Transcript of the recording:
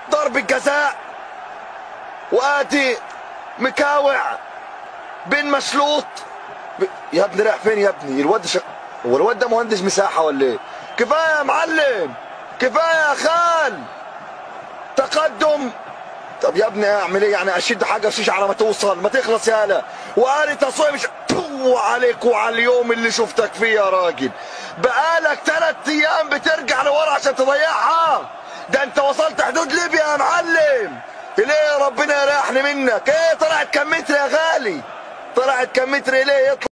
ضرب الجزاء وادي مكاوع بن مشلوط ب... يا ابني رايح فين يا ابني الواد شق... هو الواد ده مهندس مساحه ولا ايه كفايه يا معلم كفايه يا خال تقدم طب يا ابني اعمل ايه يعني اشد حاجه شيشه على ما توصل ما تخلص يالا وقاري تصوير مش تو عليك وعلى اليوم اللي شفتك فيه يا راجل بقالك ثلاث ايام بترجع لورا عشان تضيعها ده انت وصلت حدود ليبيا يا معلم ليه يا ربنا يريحني منك ايه طلعت كم متر يا غالي طلعت كم متر ليه يطلع